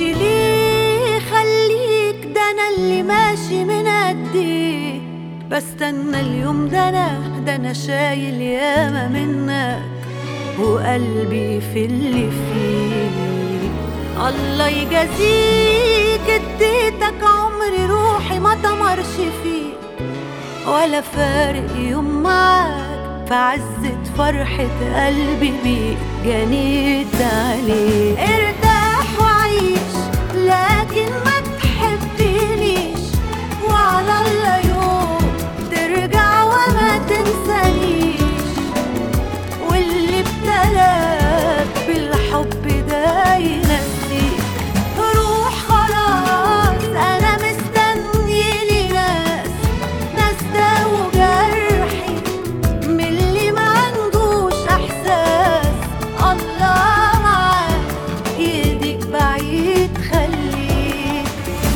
تمشي ليه خليك ده انا اللي ماشي من قديك بستنى اليوم ده انا ده انا شايل ياما منك وقلبي في اللي فيه الله يجازيك اديتك عمري روحي ما تمرش فيه ولا فارق يوم معاك في عزة فرحة قلبي بيك جنيت عليك ارتاح وعيش لكن ما تحبنيش وعلى الله يوم ترجع وما تنسانيش واللي ابتلاك بالحب ده ينسيك روح خلاص انا مستني لي ناس ناس داووا جرحي من اللي ما عندوش احساس الله معاك ايدك بعيد خليك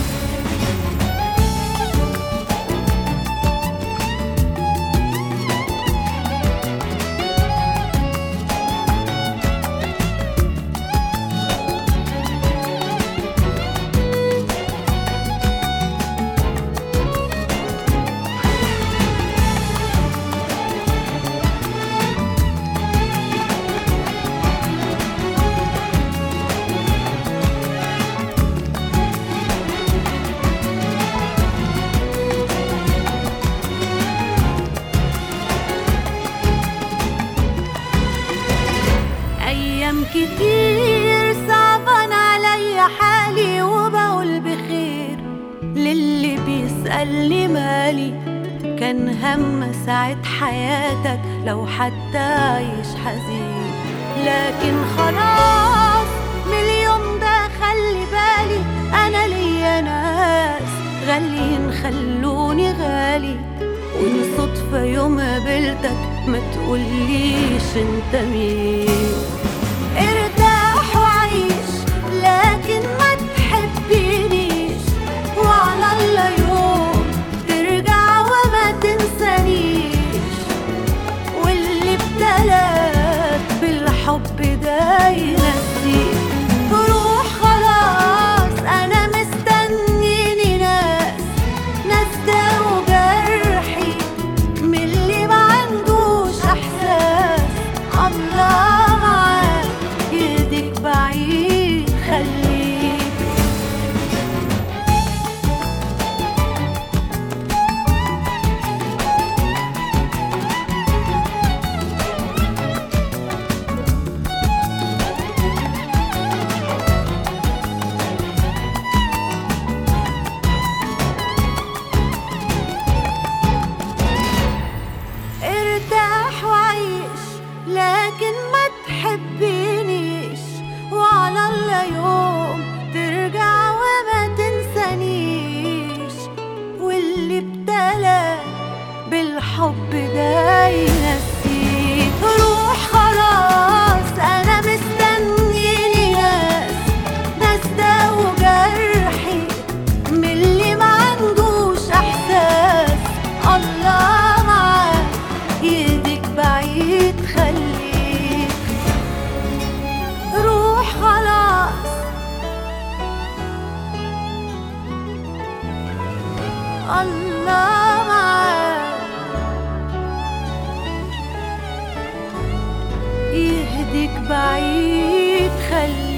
أيام كتير صعبان عليا حالي وبقول بخير للي بيسألني مالي كان هم ساعة حياتك لو حتى عايش حزين لكن خلاص من اليوم ده خلي بالي أنا ليا ناس غاليين خلوني غالي والصدفة يوم قابلتك ما تقوليش انت مين ارتاح وعيش لكن ما تحبنيش وعلى الله يوم ترجع وما تنسانيش واللي ابتلاك بالحب ده ينسيك روح خلاص انا مستنيني ناس ناس داووا جرحي من اللي ما عندوش احساس الله معاك ايدك بعيد خليك ارتاح وعيش لكن ما تحبنيش وعلى الله يوم ترجع وما تنسانيش واللي ابتلى بالحب ده ينسيك روح خلاص انا مستنيني ناس ناس داووا جرحي من اللي ما عندوش احساس الله معاك ايدك بعيد خليك روح خلاص الله معاك يهديك بعيد خليك